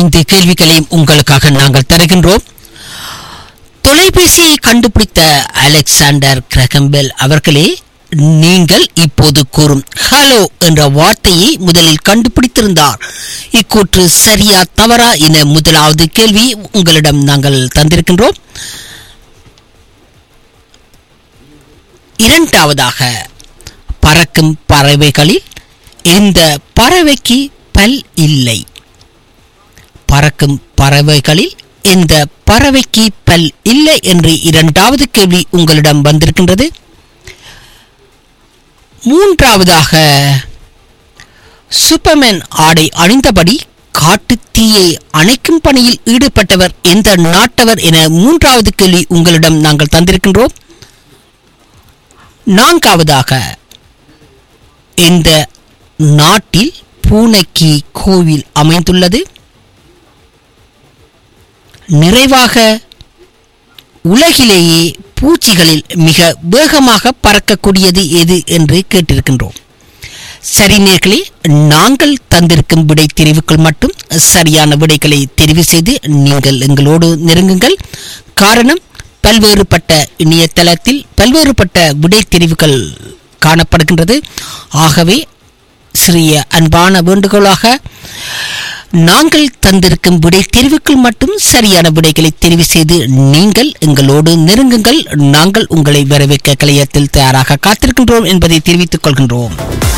ஐந்து கேள்விகளையும் உங்களுக்காக நாங்கள் தருகின்றோம் தொலைபேசியை கண்டுபிடித்த அலெக்சாண்டர் கிரகம்பெல் அவர்களே நீங்கள் இப்போது கூறும் ஹலோ என்ற வார்த்தையை முதலில் கண்டுபிடித்திருந்தார் இக்கூற்று சரியா தவறா என முதலாவது கேள்வி உங்களிடம் நாங்கள் தந்திருக்கின்றோம் இரண்டாவதாக பறக்கும் பறவைகளில் இந்த பறவைக்கு பல் இல்லை பறக்கும் பறவைகளில் இந்த பறவைக்கு பல் இல்லை என்று இரண்டாவது கேள்வி உங்களிடம் வந்திருக்கின்றது மூன்றாவதாக சூப்பர்மேன் ஆடை அணிந்தபடி காட்டுத் தீயை அணைக்கும் பணியில் ஈடுபட்டவர் எந்த நாட்டவர் என மூன்றாவது கேள்வி உங்களிடம் நாங்கள் தந்திருக்கின்றோம் நான்காவதாக இந்த நாட்டில் பூனைக்கு கோவில் அமைந்துள்ளது நிறைவாக உலகிலேயே பூச்சிகளில் மிக வேகமாக பறக்கக்கூடியது எது என்று கேட்டிருக்கின்றோம் சரி நேர்களே நாங்கள் தந்திருக்கும் விடை தெரிவுக்குள் மட்டும் சரியான விடைகளை தெரிவு செய்து நீங்கள் எங்களோடு நெருங்குங்கள் காரணம் பல்வேறுபட்ட இணையதளத்தில் பல்வேறுபட்ட விடை தெரிவுகள் காணப்படுகின்றது ஆகவே சிறிய அன்பான வேண்டுகோளாக நாங்கள் தந்திருக்கும் விடை தெரிவுக்குள் மட்டும் சரியான விடைகளை தெரிவு செய்து நீங்கள் எங்களோடு நெருங்குங்கள் நாங்கள் உங்களை வரவேற்க கலையத்தில் தயாராக காத்திருக்கின்றோம் என்பதை தெரிவித்துக் கொள்கின்றோம்